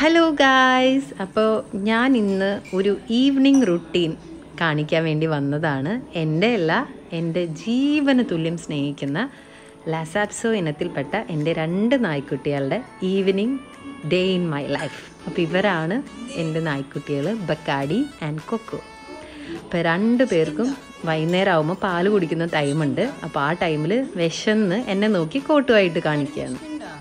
Hello guys അപ്പോൾ ഞാൻ ഇന്ന് ഒരു ഈവനിങ് റുട്ടീൻ കാണിക്കാൻ വേണ്ടി വന്നതാണ് എൻ്റെ അല്ല എൻ്റെ ജീവന തുല്യം സ്നേഹിക്കുന്ന ലാസാപ്സോ ഇനത്തിൽപ്പെട്ട എൻ്റെ രണ്ട് നായ്ക്കുട്ടികളുടെ evening day in my life അപ്പോൾ ഇവരാണ് എൻ്റെ നായ്ക്കുട്ടികൾ ബക്കാഡി ആൻഡ് കൊക്കോ അപ്പോൾ രണ്ട് പേർക്കും വൈകുന്നേരം ആകുമ്പോൾ പാല് കുടിക്കുന്ന ടൈമുണ്ട് അപ്പോൾ ആ ടൈമിൽ വിശന്ന് എന്നെ നോക്കി കോട്ടുമായിട്ട് കാണിക്കുകയാണ്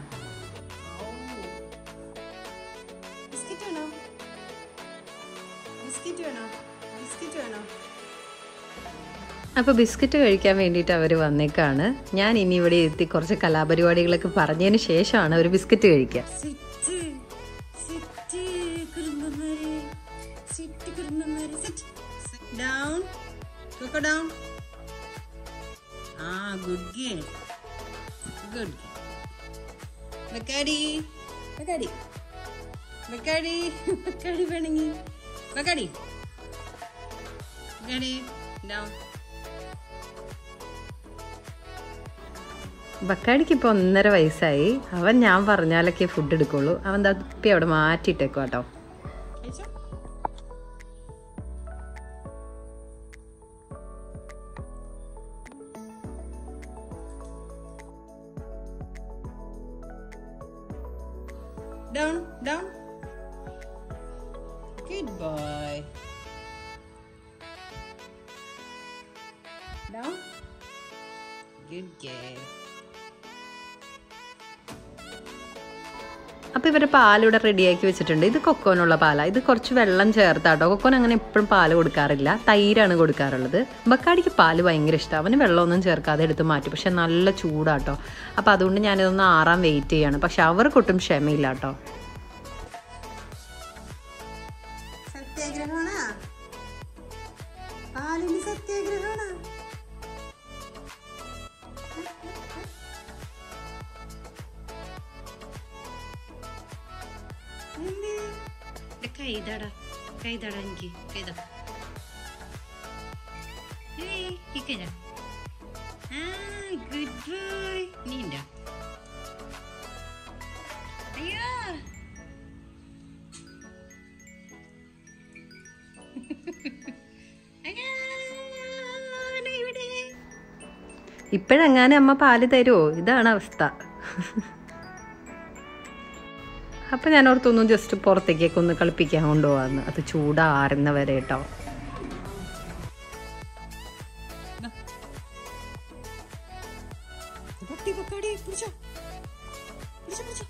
ബിസ്ക്കറ്റ് വേണോ ബിസ്ക്കറ്റ് വേണോ ബിസ്ക്കറ്റ് വേണോ അപ്പോൾ ബിസ്ക്കറ്റ് കഴിക്കാൻ വേണ്ടിയിട്ട് അവർ വന്നേക്കാണ് ഞാൻ ഇനി ഇവിടെ എത്തി കുറച്ച് കലാപരിപാടികളൊക്കെ പറഞ്ഞതിന് ശേഷമാണ് അവർ ബിസ്ക്കറ്റ് കഴിക്കുക സിറ്റ് സിറ്റ് കുറുമ്പന്മാരെ സിറ്റ് കുറുമ്പന്മാരെ സിറ്റ് ഡൗൺ കൊക്കോ ഡൗൺ ആ good girl good Bacardi Bacardi Bacardi Bacardi വേണമെങ്കിൽ ബക്കാടി ബക്കാടി ഡൗൺ ബക്കാടിക്ക് ഇപ്പോൾ ഒന്നര വയസ്സായി അവൻ ഞാൻ പറഞ്ഞാലൊക്കെ ഫുഡ് എടുക്കുള്ളൂ അവൻ തപ്പി അവിടെ മാറ്റിയിട്ടേക്കും കേട്ടോ കഴിച്ചോ Down, down. Good boy. Down. Good girl. അപ്പോൾ ഇവരെ പാലിവിടെ റെഡിയാക്കി വെച്ചിട്ടുണ്ട് ഇത് കൊക്കോനുള്ള പാലാണ് ഇത് കുറച്ച് വെള്ളം ചേർത്താട്ടോ കൊക്കോൻ അങ്ങനെ എപ്പോഴും പാല് കൊടുക്കാറില്ല തൈരാണ് കൊടുക്കാറുള്ളത് ബക്കാടിക്ക് പാല് ഭയങ്കര ഇഷ്ടമാണ് അവന് വെള്ളമൊന്നും ചേർക്കാതെ എടുത്ത് മാറ്റി പക്ഷെ നല്ല ചൂടാട്ടോ അപ്പോൾ അതുകൊണ്ട് ഞാനിതൊന്ന് ആറാൻ വെയിറ്റ് ചെയ്യാണ് പക്ഷെ അവർക്കൊട്ടും ക്ഷമയില്ല കേട്ടോ സത്യാഗ്രഹമാണോ പാലിന് സത്യാഗ്രഹമാണോ കൈതാടാ കൈതാടാ എനിക്ക് കൈതാ ഏയ് ഈ കൈതാ ആ ഗുഡ് ബോയ് നീ ഉണ്ടോ അയ്യോ ഇപ്പോഴെങ്ങാനും അമ്മ പാല് തരുമോ ഇതാണ് അവസ്ഥ അപ്പം ഞാൻ ഓർത്തൊന്നും ജസ്റ്റ് പുറത്തേക്കൊക്കെ ഒന്ന് കളിപ്പിക്കാൻ കൊണ്ടുപോകാന്ന് അത് ചൂടാറുന്നവരെ കേട്ടോ പൊട്ടി പൊക്കാടി പിടിച്ചോ പിടിച്ചോ പിടിച്ചോ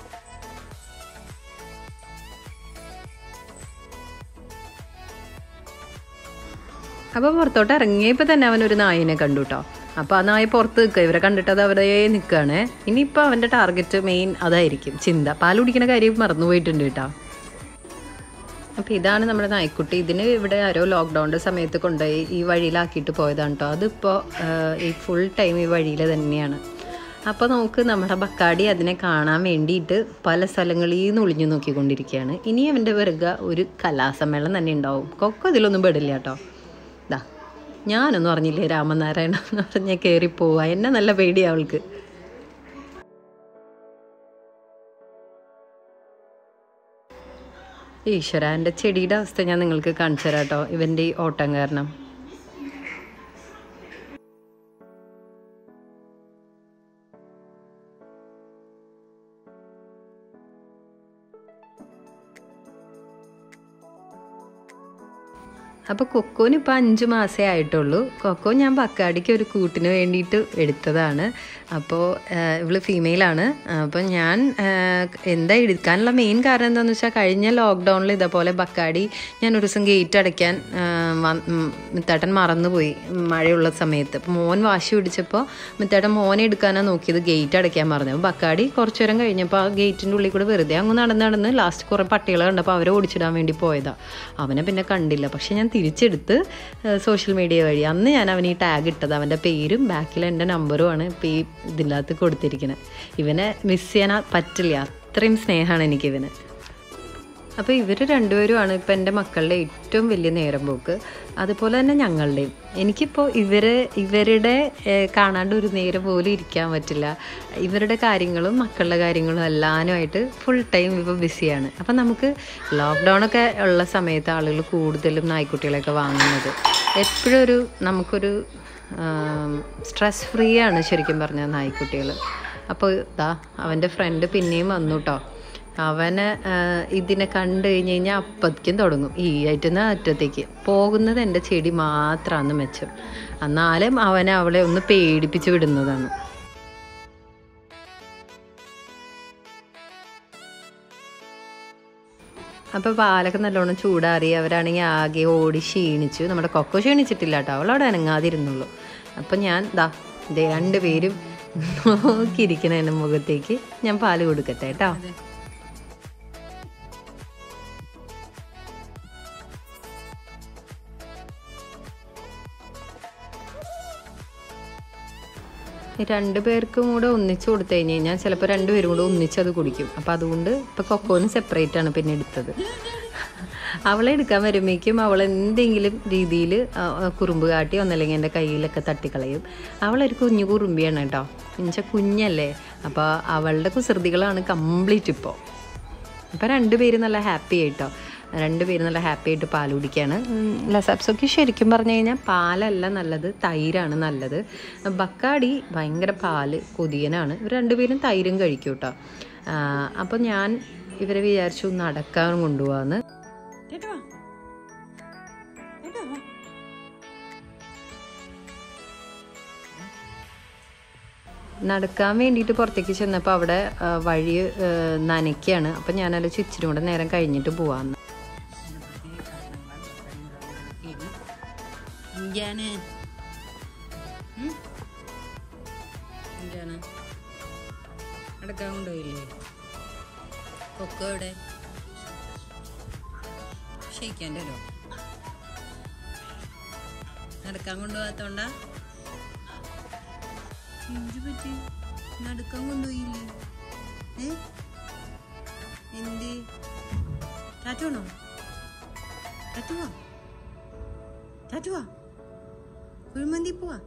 അപ്പോൾ പുറത്തോട്ട് ഇറങ്ങിയപ്പോൾ തന്നെ അവനൊരു നായിനെ കണ്ടു കേട്ടോ അപ്പോൾ ആ നായ പുറത്ത് നിൽക്കുക ഇവരെ കണ്ടിട്ട് അത് അവരെ നിൽക്കുകയാണ് ഇനിയിപ്പോൾ അവൻ്റെ ടാർഗറ്റ് മെയിൻ അതായിരിക്കും ചിന്ത പാൽ കുടിക്കുന്ന കാര്യം മറന്നുപോയിട്ടുണ്ട് കേട്ടോ അപ്പോൾ ഇതാണ് നമ്മുടെ നായ്ക്കുട്ടി ഇതിന് ഇവിടെ ആരോ ലോക്ക്ഡൗണിൻ്റെ സമയത്ത് കൊണ്ടുപോയി ഈ വഴിയിലാക്കിയിട്ട് പോയതാണ് കേട്ടോ അതിപ്പോൾ ഈ ഫുൾ ടൈം ഈ വഴിയിൽ തന്നെയാണ് അപ്പോൾ നമുക്ക് നമ്മുടെ ബക്കാടി അതിനെ കാണാൻ വേണ്ടിയിട്ട് പല സ്ഥലങ്ങളിൽ നിന്ന് ഒളിഞ്ഞു നോക്കിക്കൊണ്ടിരിക്കുകയാണ് ഇനി അവൻ്റെ വെറുക ഒരു കലാസമ്മേളനം തന്നെ ഉണ്ടാവും കൊക്കോ ഇതിലൊന്നും പെടില്ല കേട്ടോ ദാ ഞാനൊന്നും അറിഞ്ഞില്ലേ രാമനാരായണ എന്ന് പറഞ്ഞാൽ കയറി പോവാ എന്നെ നല്ല പേടിയാ അവൾക്ക് ഈശ്വര എൻ്റെ ചെടിയുടെ അവസ്ഥ ഞാൻ നിങ്ങൾക്ക് കാണിച്ചു തരാം കേട്ടോ ഇവൻ്റെ ഈ ഓട്ടം കാരണം അപ്പോൾ കൊക്കോന് ഇപ്പോൾ അഞ്ച് മാസമേ ആയിട്ടുള്ളൂ കൊക്കോ ഞാൻ ബക്കാടിക്ക് ഒരു കൂട്ടിന് വേണ്ടിയിട്ട് എടുത്തതാണ് അപ്പോൾ ഇവള് ഫീമെയിലാണ് അപ്പോൾ ഞാൻ എന്താ എടുക്കാനുള്ള മെയിൻ കാരണം എന്താണെന്ന് വെച്ചാൽ കഴിഞ്ഞ ലോക്ക്ഡൗണിൽ ഇതേപോലെ ബക്കാടി ഞാൻ ഒരു ദിവസം ഗേറ്റ് അടയ്ക്കാൻ മിത്താട്ടൻ മറന്നുപോയി മഴയുള്ള സമയത്ത് അപ്പോൾ മോൻ വാശി പിടിച്ചപ്പോൾ മിത്താട്ടൻ മോനെ എടുക്കാനാണ് നോക്കിയത് ഗേറ്റ് അടയ്ക്കാൻ പറഞ്ഞു അപ്പോൾ ബക്കാടി കുറച്ചു നേരം കഴിഞ്ഞപ്പോൾ ആ ഗേറ്റിൻ്റെ ഉള്ളിൽ കൂടെ വെറുതെ അങ്ങ് നടന്ന് നടന്ന് ലാസ്റ്റ് കുറേ പട്ടികളെ കണ്ടപ്പോൾ അവരെ ഓടിച്ചിടാൻ വേണ്ടി പോയതാണ് അവനെ പിന്നെ കണ്ടില്ല പക്ഷെ ഞാൻ തിരിച്ചെടുത്ത് സോഷ്യൽ മീഡിയ വഴി അന്ന് ഞാൻ അവന് ഈ ടാഗ് ഇട്ടത് അവൻ്റെ പേരും ബാക്കിൽ എൻ്റെ നമ്പറുമാണ് ഇപ്പോൾ ഈ ഇതിനകത്ത് കൊടുത്തിരിക്കുന്നത് ഇവനെ മിസ് ചെയ്യാൻ പറ്റില്ല അത്രയും സ്നേഹമാണ് എനിക്കിവന് അപ്പോൾ ഇവർ രണ്ടുപേരുമാണ് ഇപ്പം എൻ്റെ മക്കളുടെ ഏറ്റവും വലിയ നേരം പോക്ക് അതുപോലെ തന്നെ ഞങ്ങളുടെയും എനിക്കിപ്പോൾ ഇവർ ഇവരുടെ ഏഹ്, കാണാണ്ട് ഒരു നേരം പോലും ഇരിക്കാൻ പറ്റില്ല ഇവരുടെ കാര്യങ്ങളും മക്കളുടെ കാര്യങ്ങളും എല്ലാനുമായിട്ട് ഫുൾ ടൈം ഇപ്പോൾ ബിസിയാണ് അപ്പം നമുക്ക് ലോക്ക്ഡൗൺ ഒക്കെ ഉള്ള സമയത്ത് ആളുകൾ കൂടുതലും നായ്ക്കുട്ടികളെയൊക്കെ വാങ്ങുന്നത് എപ്പോഴും ഒരു നമുക്കൊരു സ്ട്രെസ് ഫ്രീ ആണ് ശരിക്കും പറഞ്ഞാൽ നായ്ക്കുട്ടികൾ അപ്പോൾ ഇതാ അവൻ്റെ ഫ്രണ്ട് പിന്നെയും വന്നു കേട്ടോ അവന് ആ, ഇതിനെ കണ്ടു കഴിഞ്ഞ് കഴിഞ്ഞാൽ അപ്പത്തേക്കും തുടങ്ങും ഈ ആയിട്ടുന്ന അറ്റത്തേക്ക് പോകുന്നത് എൻ്റെ ചെടി മാത്രമാണ് മെച്ചം എന്നാലും അവനെ അവളെ ഒന്ന് പേടിപ്പിച്ച് വിടുന്നതാണ് അപ്പോൾ പാലൊക്കെ നല്ലോണം ചൂടാറി അവരാണെങ്കിൽ ആകെ ഓടി ക്ഷീണിച്ചു നമ്മുടെ കൊക്കോ ക്ഷീണിച്ചിട്ടില്ല കേട്ടോ അവളവിടെ അനങ്ങാതിരുന്നുള്ളൂ അപ്പം ഞാൻ ദാ ദേ രണ്ടുപേരും നോക്കിയിരിക്കണ എൻ്റെ മുഖത്തേക്ക് ഞാൻ പാല് കൊടുക്കട്ടെ കേട്ടോ രണ്ടു പേർക്കും കൂടെ ഒന്നിച്ച് കൊടുത്തു കഴിഞ്ഞ് കഴിഞ്ഞാൽ ചിലപ്പോൾ രണ്ടുപേരും കൂടെ ഒന്നിച്ച് അത് കുടിക്കും അപ്പം അതുകൊണ്ട് ഇപ്പം കൊക്കോന് സെപ്പറേറ്റ് ആണ് പിന്നെ എടുത്തത് അവളെ എടുക്കാൻ വരുമ്പോഴേക്കും അവൾ എന്തെങ്കിലും രീതിയിൽ കുറുമ്പ് കാട്ടി ഒന്നല്ലെങ്കിൽ എൻ്റെ കയ്യിലൊക്കെ തട്ടിക്കളയും അവളൊരു കുഞ്ഞു കുറുമ്പിയാണ് കേട്ടോ എന്നുവെച്ചാൽ കുഞ്ഞല്ലേ അപ്പോൾ അവളുടെ കുസൃതികളാണ് കംപ്ലീറ്റ് ഇപ്പോൾ അപ്പം രണ്ടുപേരും നല്ല ഹാപ്പി ആയിട്ടോ രണ്ടുപേരും നല്ല ഹാപ്പി ആയിട്ട് പാൽ കുടിക്കുകയാണ് ലസപ്സൊക്കെ ശരിക്കും പറഞ്ഞു കഴിഞ്ഞാൽ പാലല്ല നല്ലത് തൈരാണ് നല്ലത് ബക്കാടി ഭയങ്കര പാല് കൊതിയനാണ് ഇവർ രണ്ടുപേരും തൈരും കഴിക്കും കേട്ടോ അപ്പോൾ ഞാൻ ഇവരെ വിചാരിച്ചു നടക്കാൻ കൊണ്ടുപോകാന്ന് ചേട്ടാ വാ. ചേട്ടാ വാ. നടക്കാൻ വേണ്ടിയിട്ട് പുറത്തേക്ക് ചെന്നപ്പോൾ അവിടെ ആ, വഴി ആ, നനയ്ക്കുകയാണ് അപ്പം ഞാനല്ല ഇച്ചിരി കൂടെ നേരം കഴിഞ്ഞിട്ട് പോവാന്ന് ഇഞ്ചാണ് ഉം? ഇഞ്ചാണ് അടക്കാൻ കൊണ്ടുപോയില്ലേ കൊക്കോ ഇവിടെ ക്ഷയിക്കാണ്ടല്ലോ നടക്കാൻ കൊണ്ടുപോകാത്തോണ്ടാ എന്ത് പറ്റി നടക്കാൻ കൊണ്ടുപോയില്ലേ ഏ എന്ത് ടാറ്റുവാണോ ടാറ്റുവാ ടാറ്റുവാ കുഴിമന്തി പോവാ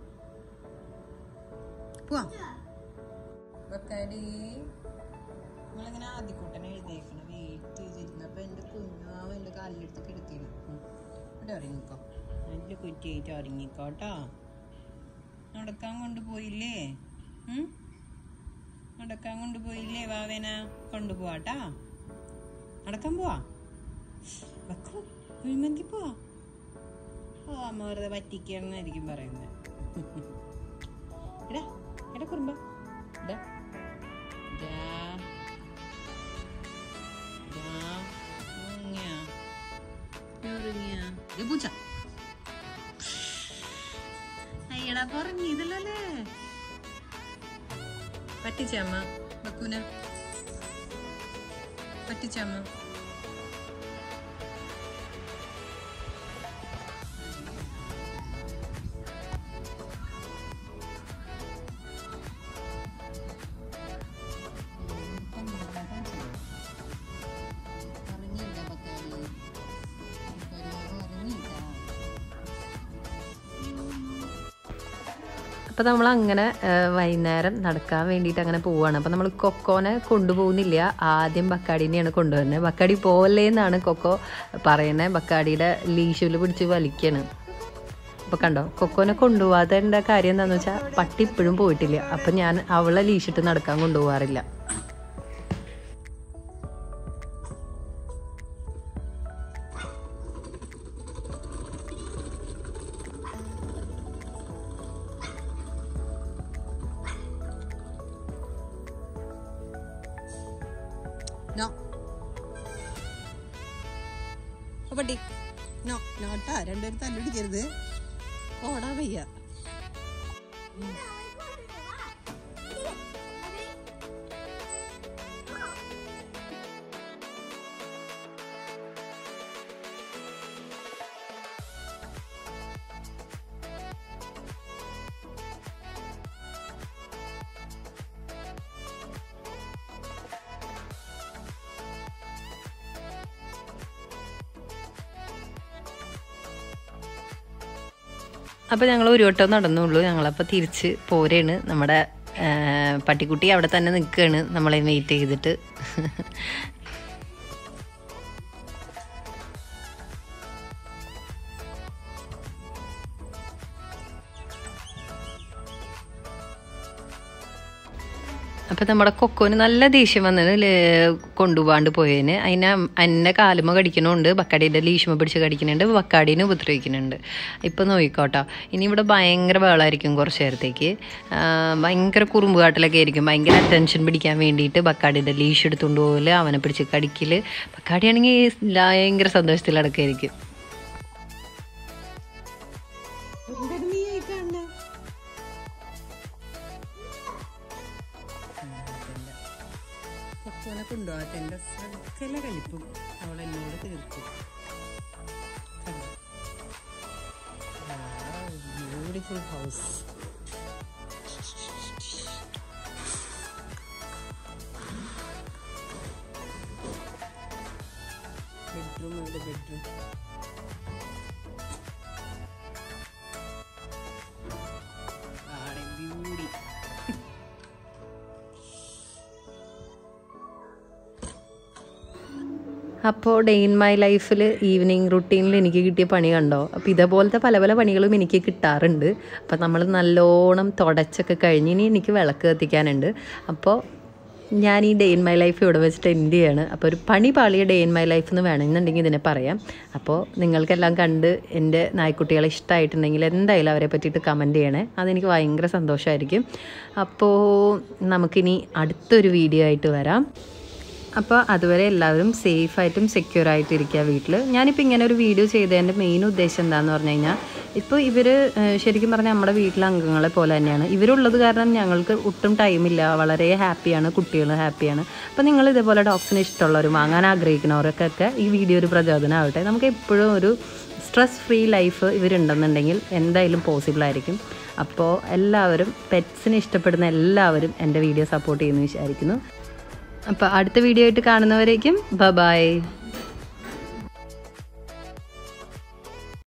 പോവാ ബക്കാടി നിങ്ങളിങ്ങനെ ആദ്യക്കൂട്ടനെ എഴുതേക്കണം വെയിറ്റ് ചെയ്തിരുന്നപ്പോൾ എൻ്റെ കുഞ്ഞാവ് എൻ്റെ കാലിലെടുത്ത് കിടത്തിയാണ് ഇവിടെ ഇറങ്ങിക്കോ നല്ല കുറ്റിയായിട്ട് ഇറങ്ങിക്കോ കേട്ടോ നടക്കാൻ കൊണ്ടുപോയില്ലേ ഉം? നടക്കാൻ കൊണ്ടുപോയില്ലേ വാവേന കൊണ്ടുപോവാട്ടാ നടക്കാൻ പോവാ വെക്കോ കുഴിമന്തി പോവാ ഓ അമ്മ വെറുതെ പറ്റിക്കാന്നായിരിക്കും പറയുന്നത് എടാ എടാ കുറുമ്പ എടാ ദാ. ദാ. ഉറങ്ങിയാ? നീ ഉറങ്ങിയാ? ദേ പൂച്ച അയ്യടാ പറഞ്ഞിതല്ലേ പറ്റിച്ചമ്മ ബക്കൂന പറ്റിച്ചമ്മ അപ്പോൾ നമ്മൾ അങ്ങനെ വൈകുന്നേരം നടക്കാൻ വേണ്ടിയിട്ട് അങ്ങനെ പോവുകയാണ് അപ്പോൾ നമ്മൾ കൊക്കോനെ കൊണ്ടുപോകുന്നില്ല ആദ്യം ബക്കാടീനെയാണ് കൊണ്ടുവരുന്നത് ബക്കാടി പോവല്ലേ എന്നാണ് കൊക്കോ പറയുന്നത് ബക്കാടിയുടെ ലീശുവിൽ പിടിച്ച് വലിക്കാണ് അപ്പോൾ കണ്ടോ കൊക്കോനെ കൊണ്ടുപോകാത്തതിൻ്റെ കാര്യം എന്താണെന്ന് വെച്ചാൽ പട്ടി ഇപ്പോഴും പോയിട്ടില്ല അപ്പം ഞാൻ അവളെ ലീശിട്ട് നടക്കാൻ കൊണ്ടുപോകാറില്ല നോ പട്ടി നോ നോട്ടാ രണ്ടുപേരും തല്ലുപിടിക്കരുത് ഓടാ വയ്യ അപ്പോൾ ഞങ്ങൾ ഒരു വട്ടം നടന്നുള്ളൂ ഞങ്ങളപ്പോൾ തിരിച്ച് പോരാണ് നമ്മുടെ ആ, പട്ടിക്കുട്ടി അവിടെ തന്നെ നിൽക്കുകയാണ് നമ്മളെ വെയിറ്റ് ചെയ്തിട്ട് അപ്പം നമ്മുടെ കൊക്കോന് നല്ല ദേഷ്യം വന്നത് ലേ- കൊണ്ടുപോകാണ്ട് പോയതിന് അതിനെ എന്നെ കാലുമ കടിക്കണുണ്ട് ബക്കാടീൻ്റെ ലീഷ്മ പിടിച്ച് കടിക്കുന്നുണ്ട് ബക്കാടീനെ ഉപദ്രവിക്കുന്നുണ്ട് ഇപ്പം നോക്കിക്കോട്ടോ ഇനി ഇവിടെ ഭയങ്കര ബഹളമായിരിക്കും കുറച്ച് നേരത്തേക്ക് ആ, ഭയങ്കര കുറുമ്പ് കാട്ടിലൊക്കെ ആയിരിക്കും ഭയങ്കര അറ്റൻഷൻ പിടിക്കാൻ വേണ്ടിയിട്ട് ബക്കാടീൻ്റെ ലീഷ് എടുത്തുകൊണ്ട് പോകല് അവനെ പിടിച്ച് കടിക്കൽ ബക്കാടിയാണെങ്കിൽ ഭയങ്കര സന്തോഷത്തിൽ അടക്കമായിരിക്കും കൊക്കോനെ കൊണ്ടുപോകാത്തതിൻ്റെ സകല കളിപ്പും അവൾ എന്നോട് തീർക്കും ബ്യൂട്ടിഫുൾ ഹൗസ് ബെഡ്റൂം അവിടെ ബെഡ്റൂം ബ്യൂട്ടി അപ്പോൾ ഡേ ഇൻ മൈ ലൈഫിൽ ഈവനിങ് റുട്ടീനിൽ എനിക്ക് കിട്ടിയ പണി കണ്ടോ അപ്പോൾ ഇതേപോലത്തെ പല പല പണികളും എനിക്ക് കിട്ടാറുണ്ട് അപ്പോൾ നമ്മൾ നല്ലോണം തുടച്ചൊക്കെ കഴിഞ്ഞ് ഇനി എനിക്ക് വിളക്ക് കത്തിക്കാനുണ്ട് അപ്പോൾ ഞാൻ ഈ ഡേ ഇൻ മൈ ലൈഫ് ഇവിടെ വെച്ചിട്ട് എൻഡ് ചെയ്യാണ് അപ്പോൾ ഒരു പണി പാളിയ ഡേ ഇൻ മൈ ലൈഫ് എന്ന് വേണമെന്നുണ്ടെങ്കിൽ ഇതിനെ പറയാം അപ്പോൾ നിങ്ങൾക്കെല്ലാം കണ്ട് എൻ്റെ നായ്ക്കുട്ടികളെ ഇഷ്ടമായിട്ടുണ്ടെങ്കിൽ എന്തായാലും അവരെ പറ്റിയിട്ട് കമൻറ്റ് ചെയ്യണേ അതെനിക്ക് ഭയങ്കര സന്തോഷമായിരിക്കും അപ്പോൾ നമുക്കിനി അടുത്തൊരു വീഡിയോ ആയിട്ട് വരാം അപ്പോൾ അതുവരെ എല്ലാവരും സേഫായിട്ടും സെക്യൂർ ആയിട്ട് ഇരിക്കുക വീട്ടിൽ ഞാനിപ്പോൾ ഇങ്ങനെ ഒരു വീഡിയോ ചെയ്തതിൻ്റെ മെയിൻ ഉദ്ദേശം എന്താണെന്ന് പറഞ്ഞു കഴിഞ്ഞാൽ ഇപ്പോൾ ഇവർ ശരിക്കും പറഞ്ഞാൽ നമ്മുടെ വീട്ടിലെ അംഗങ്ങളെ പോലെ തന്നെയാണ് ഇവരുള്ളത് കാരണം ഞങ്ങൾക്ക് ഒട്ടും ടൈമില്ല വളരെ ഹാപ്പിയാണ് കുട്ടികൾ ഹാപ്പിയാണ് അപ്പോൾ നിങ്ങൾ ഇതേപോലെ ഡോഗ്സിനെ ഇഷ്ടമുള്ളവരും വാങ്ങാൻ ആഗ്രഹിക്കുന്നവർക്കൊക്കെ ഈ വീഡിയോ ഒരു പ്രചോദനമാവട്ടെ നമുക്ക് എപ്പോഴും ഒരു സ്ട്രെസ് ഫ്രീ ലൈഫ് ഇവരുണ്ടെന്നുണ്ടെങ്കിൽ എന്തായാലും പോസിബിൾ ആയിരിക്കും അപ്പോൾ എല്ലാവരും പെറ്റ്സിനെ ഇഷ്ടപ്പെടുന്ന എല്ലാവരും എൻ്റെ വീഡിയോ സപ്പോർട്ട് ചെയ്യുമെന്ന് വിചാരിക്കുന്നു അപ്പോൾ അടുത്ത വീഡിയോ ആയിട്ട് കാണുന്നവരേക്കും ബ ബൈ